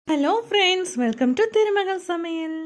hello friends welcome to திருமகள் சமையல்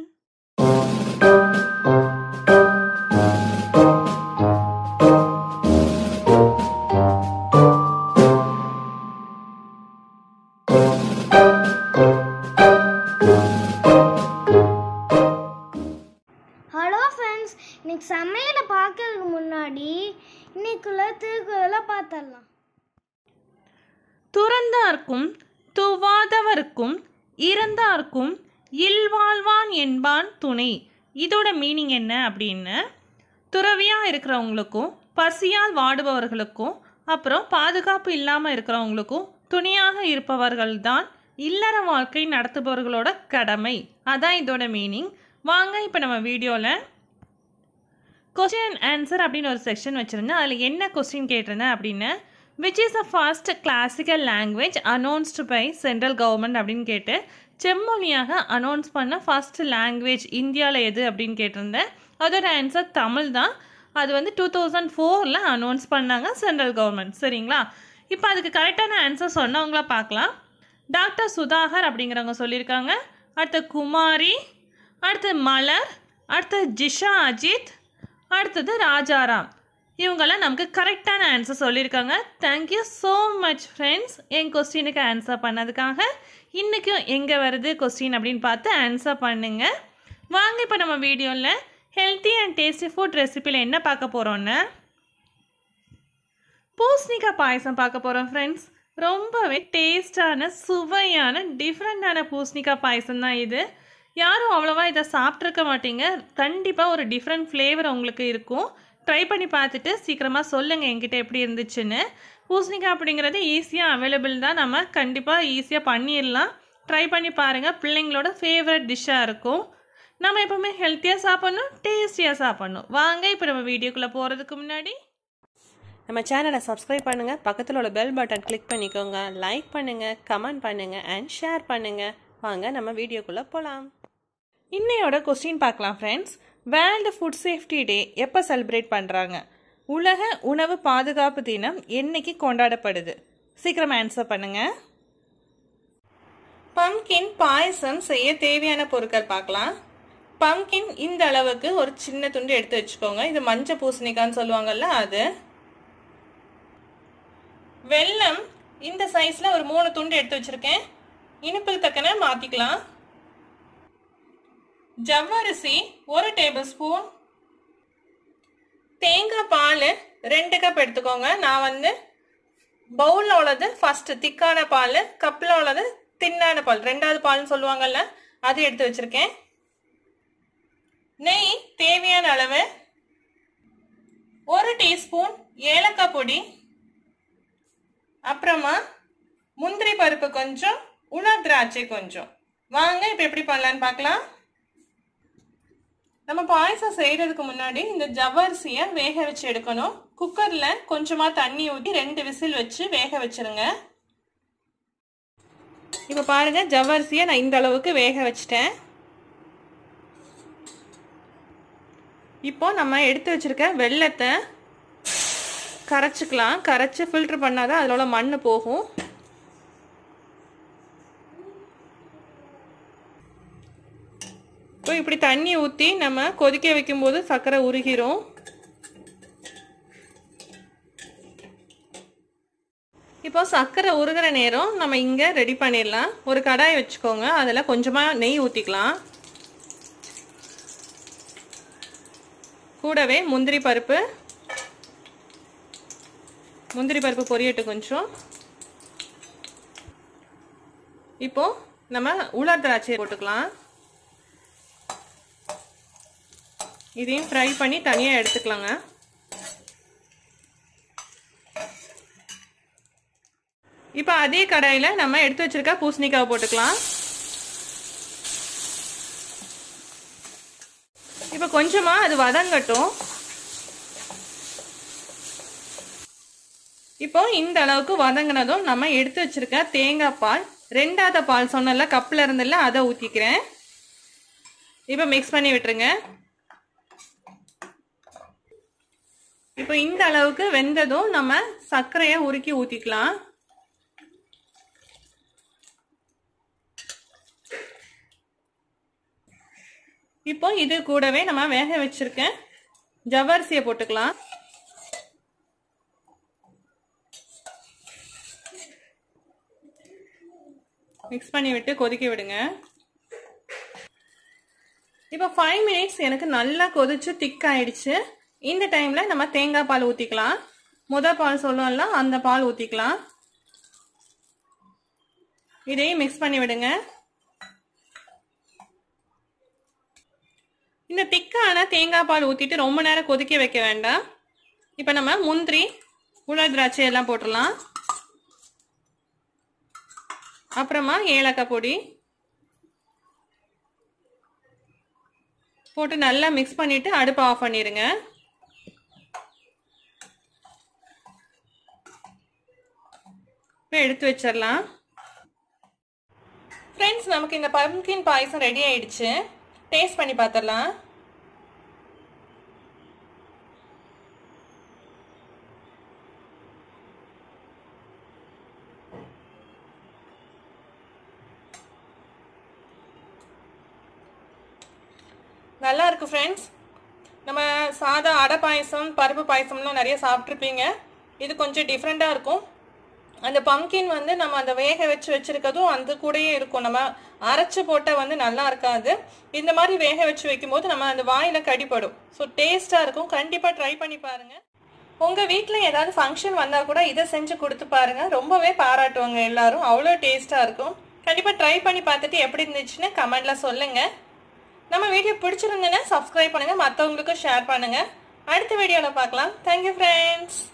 hello friends இன்னைக்கு சமையலை பார்க்கறதுக்கு முன்னாடி இன்னைக்குள்ள திருக்குறளை பார்த்துடலாம் துறந்தார்க்கும் துவாதவர்க்கும் இறந்தார்க்கும் இல்வாழ்வான் என்பான் துணை இதோட மீனிங் என்ன அப்படின்னு துறவியாக இருக்கிறவங்களுக்கும் பசியால் வாடுபவர்களுக்கும் அப்புறம் பாதுகாப்பு இல்லாமல் இருக்கிறவங்களுக்கும் துணையாக இருப்பவர்கள் தான் இல்லற வாழ்க்கை நடத்துபவர்களோட கடமை அதான் இதோட மீனிங் வாங்க இப்போ நம்ம வீடியோவில் கொஸ்டின் அண்ட் ஆன்சர் அப்படின்னு ஒரு செக்ஷன் வச்சுருந்தேன் அதில் என்ன கொஸ்டின் கேட்டிருந்தேன் அப்படின்னு which is uh first classical language announced by central government அப்படின்னு கேட்டு செம்மொழியாக அனௌன்ஸ் பண்ண ஃபர்ஸ்ட் லாங்குவேஜ் இந்தியாவில் எது அப்படின்னு கேட்டிருந்தேன் அதோட ஆன்சர் தமிழ் தான் அது வந்து டூ தௌசண்ட் ஃபோரில் அனௌன்ஸ் பண்ணாங்க சென்ட்ரல் கவர்மெண்ட் சரிங்களா இப்போ அதுக்கு கரெக்டான ஆன்சர் சொன்னவங்கள பார்க்கலாம் டாக்டர் சுதாகர் அப்படிங்கிறவங்க சொல்லியிருக்காங்க அடுத்து குமாரி அடுத்து மலர் அடுத்து ஜிஷா அஜித் அடுத்தது ராஜாராம் இவங்கெல்லாம் நமக்கு கரெக்டான ஆன்சர் சொல்லியிருக்காங்க தேங்க்யூ ஸோ மச் ஃப்ரெண்ட்ஸ் என் கொஸ்டினுக்கு ஆன்சர் பண்ணதுக்காக இன்றைக்கும் எங்கே வருது கொஸ்டின் அப்படின்னு பார்த்து ஆன்சர் பண்ணுங்க வாங்க இப்போ நம்ம வீடியோவில் ஹெல்த்தி அண்ட் டேஸ்டி ஃபுட் ரெசிபியில் என்ன பார்க்க போகிறோன்னு பூசணிக்காய் பாயசம் பார்க்க போகிறோம் ஃப்ரெண்ட்ஸ் ரொம்பவே டேஸ்டான சுவையான டிஃப்ரெண்ட்டான பூசணிக்காய் பாயசம் தான் இது யாரும் அவ்வளோவா இதை சாப்பிட்ருக்க மாட்டீங்க கண்டிப்பாக ஒரு டிஃப்ரெண்ட் ஃப்ளேவர் உங்களுக்கு இருக்கும் ட்ரை பண்ணி பார்த்துட்டு சீக்கிரமாக சொல்லுங்கள் என்கிட்ட எப்படி இருந்துச்சுன்னு பூசணிக்காய் அப்படிங்கிறது ஈஸியாக அவைலபிள் தான் நம்ம கண்டிப்பாக ஈஸியாக பண்ணிடலாம் ட்ரை பண்ணி பாருங்கள் பிள்ளைங்களோட ஃபேவரட் டிஷ்ஷாக இருக்கும் நம்ம எப்போவுமே ஹெல்த்தியாக சாப்பிட்ணும் டேஸ்டியாக சாப்பிட்ணும் வாங்க இப்போ நம்ம வீடியோக்குள்ளே போகிறதுக்கு முன்னாடி நம்ம சேனலை சப்ஸ்கிரைப் பண்ணுங்கள் பக்கத்தில் உள்ள பெல் பட்டன் கிளிக் பண்ணிக்கோங்க லைக் பண்ணுங்கள் கமெண்ட் பண்ணுங்கள் அண்ட் ஷேர் பண்ணுங்கள் வாங்க நம்ம வீடியோக்குள்ளே போகலாம் இன்னையோட கொஸ்டின் பார்க்கலாம் friends world food safety day எப்போ செலிப்ரேட் பண்ணுறாங்க உலக உணவு பாதுகாப்பு தினம் என்னைக்கு கொண்டாடப்படுது சீக்கிரம் ஆன்சர் பண்ணுங்கள் பம்கின் பாயசம் செய்ய தேவையான பொருட்கள் பார்க்கலாம் பம்கின் இந்த அளவுக்கு ஒரு சின்ன துண்டு எடுத்து வச்சுக்கோங்க இது மஞ்சள் பூசணிக்கான்னு சொல்லுவாங்கல்ல அது வெல்லம் இந்த சைஸ்ல ஒரு மூணு துண்டு எடுத்து வச்சிருக்கேன் இனிப்புக்கு தக்கன மாத்திக்கலாம் ஜவ்வரிசி ஒரு டேபிள் ஸ்பூன் தேங்காய் பால் ரெண்டு கப் எடுத்துக்கோங்க நான் வந்து பவுலில் உள்ளது ஃபர்ஸ்ட் திக்கான பால் கப்பில் உள்ளது தின்னான பால் ரெண்டாவது பால்னு சொல்லுவாங்கல்ல அது எடுத்து வச்சிருக்கேன் நெய் தேவையான அளவு ஒரு டீஸ்பூன் ஏலக்காய் பொடி அப்புறமா முந்திரி பருப்பு கொஞ்சம் உலர் திராட்சை கொஞ்சம் வாங்க இப்போ எப்படி பண்ணலான்னு பார்க்கலாம் நம்ம பாயசம் செய்யறதுக்கு முன்னாடி இந்த ஜவ்வரிசியை வேக வச்சு எடுக்கணும் குக்கர்ல கொஞ்சமா தண்ணி ஊற்றி ரெண்டு விசில் வச்சு வேக வச்சிருங்க இப்போ பாருங்க ஜவ்வரிசியை நான் இந்த அளவுக்கு வேக வச்சிட்டேன் இப்போ நம்ம எடுத்து வச்சிருக்க வெள்ளத்தை கரைச்சிக்கலாம் கரைச்சி ஃபில்ட்ரு பண்ணாதான் அதில் உள்ள மண் போகும் இப்போ இப்படி தண்ணி ஊற்றி நம்ம கொதிக்க வைக்கும்போது சர்க்கரை உருகிரும் இப்போ சர்க்கரை உருகிற நேரம் நம்ம இங்கே ரெடி பண்ணிடலாம் ஒரு கடாய் வச்சுக்கோங்க அதில் கொஞ்சமாக நெய் ஊற்றிக்கலாம் கூடவே முந்திரி பருப்பு முந்திரி பருப்பு பொரியட்டு கொஞ்சம் இப்போ நம்ம உலர் திராட்சை போட்டுக்கலாம் இதையும் ஃப்ரை பண்ணி தனியாக எடுத்துக்கலாங்க இப்போ அதே கடாயில் நம்ம எடுத்து வச்சிருக்க பூசணிக்காவை போட்டுக்கலாம் இப்போ கொஞ்சமாக அது வதங்கட்டும் இப்போ இந்த அளவுக்கு வதங்கினதும் நம்ம எடுத்து வச்சிருக்க தேங்காய் பால் ரெண்டாவது பால் சொன்னல கப்பில் இருந்தில்ல அதை ஊற்றிக்கிறேன் இப்போ மிக்ஸ் பண்ணி விட்டுருங்க இப்போ இந்த அளவுக்கு வெந்ததும் நம்ம சர்க்கரையை உருக்கி ஊற்றிக்கலாம் இப்போ இது கூடவே நம்ம வேக வச்சிருக்கேன் ஜவ்வரிசியை போட்டுக்கலாம் மிக்ஸ் பண்ணி விட்டு கொதிக்க விடுங்க இப்போ ஃபைவ் மினிட்ஸ் எனக்கு நல்லா கொதிச்சு திக் ஆயிடுச்சு இந்த டைம்ல நம்ம தேங்காய் பால் ஊத்திக்கலாம் முத பால் சொல்லுவோம்ல அந்த பால் ஊத்திக்கலாம் இதையும் மிக்ஸ் பண்ணி விடுங்க இந்த திக்கான தேங்காய் பால் ஊற்றிட்டு ரொம்ப நேரம் கொதிக்க வைக்க வேண்டாம் இப்போ நம்ம முந்திரி உலர் திராட்சை எல்லாம் போட்டுடலாம் அப்புறமா ஏலக்காய் பொடி போட்டு நல்லா மிக்ஸ் பண்ணிட்டு அடுப்பை ஆஃப் பண்ணிடுங்க இப்போ எடுத்து வச்சிடலாம் ஃப்ரெண்ட்ஸ் நமக்கு இந்த பம்கின் பாயசம் ரெடி ஆயிடுச்சு டேஸ்ட் பண்ணி பார்த்துடலாம் நல்லா இருக்கு ஃப்ரெண்ட்ஸ் நம்ம சாதா அடை பாயசம் பருப்பு பாயசம்லாம் நிறைய சாப்பிட்ருப்பீங்க இது கொஞ்சம் டிஃப்ரெண்ட்டாக இருக்கும் அந்த பம்கின் வந்து நம்ம அந்த வேக வச்சு வச்சிருக்கதும் அந்த கூடயே இருக்கும் நம்ம அரைச்சு போட்டால் வந்து நல்லா இருக்காது இந்த மாதிரி வேக வச்சு வைக்கும்போது நம்ம அந்த வாயில் கடிப்படும் ஸோ டேஸ்ட்டாக இருக்கும் கண்டிப்பாக ட்ரை பண்ணி பாருங்க உங்கள் வீட்டில் ஏதாவது ஃபங்க்ஷன் வந்தால் கூட இதை செஞ்சு கொடுத்து பாருங்க ரொம்பவே பாராட்டுவாங்க எல்லாரும் அவ்வளோ டேஸ்ட்டாக இருக்கும் கண்டிப்பாக ட்ரை பண்ணி பார்த்துட்டு எப்படி இருந்துச்சுன்னு கமெண்ட்ல சொல்லுங்கள் நம்ம வீடியோ பிடிச்சிருந்தேன்னா சப்ஸ்கிரைப் பண்ணுங்கள் மற்றவங்களுக்கும் ஷேர் பண்ணுங்கள் அடுத்த வீடியோவில் பார்க்கலாம் தேங்க்யூ ஃப்ரெண்ட்ஸ்